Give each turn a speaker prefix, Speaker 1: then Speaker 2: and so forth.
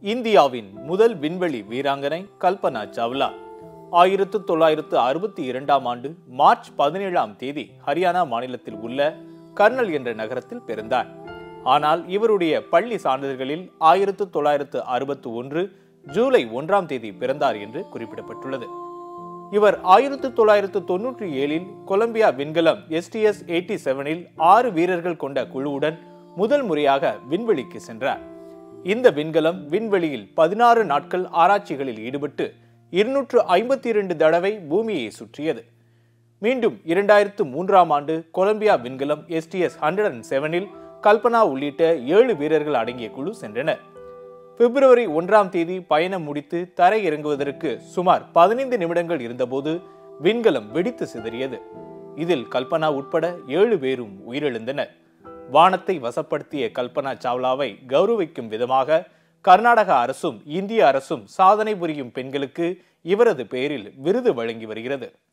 Speaker 1: இந்தியாவின் முதல் விண்வெளி வீராங்கனை கல்பனா சாவ்லா ஆயிரத்து தொள்ளாயிரத்து அறுபத்தி இரண்டாம் ஆண்டு மார்ச் பதினேழாம் தேதி ஹரியானா மாநிலத்தில் உள்ள கர்னல் என்ற நகரத்தில் பிறந்தார் ஆனால் இவருடைய பள்ளி சான்றிதழ்களில் ஆயிரத்து தொள்ளாயிரத்து அறுபத்து ஒன்று ஜூலை ஒன்றாம் தேதி பிறந்தார் என்று குறிப்பிடப்பட்டுள்ளது இவர் ஆயிரத்து தொள்ளாயிரத்து தொன்னூற்றி ஏழில் கொலம்பியா விண்கலம் எஸ்டிஎஸ் எயிட்டி செவனில் ஆறு வீரர்கள் கொண்ட குழுவுடன் முதல் முறையாக விண்வெளிக்கு சென்றார் இந்த விண்கலம் விண்வெளியில் பதினாறு நாட்கள் ஆராய்ச்சிகளில் ஈடுபட்டு இருநூற்று ஐம்பத்தி இரண்டு தடவை பூமியை சுற்றியது மீண்டும் இரண்டாயிரத்து மூன்றாம் ஆண்டு கொலம்பியா விண்கலம் எஸ்டிஎஸ் ஹண்ட்ரட் அண்ட் செவனில் கல்பனா உள்ளிட்ட ஏழு வீரர்கள் அடங்கிய குழு சென்றனர் பிப்ரவரி ஒன்றாம் தேதி பயணம் முடித்து தரை இறங்குவதற்கு சுமார் பதினைந்து நிமிடங்கள் இருந்தபோது விண்கலம் வெடித்து சிதறியது இதில் கல்பனா உட்பட ஏழு பேரும் உயிரிழந்தனர் வானத்தை வசப்படுத்திய கல்பனா சாவ்லாவை கௌரவிக்கும் விதமாக கர்நாடக அரசும் இந்திய அரசும் சாதனை புரியும் பெண்களுக்கு இவரது பெயரில் விருது வழங்கி வருகிறது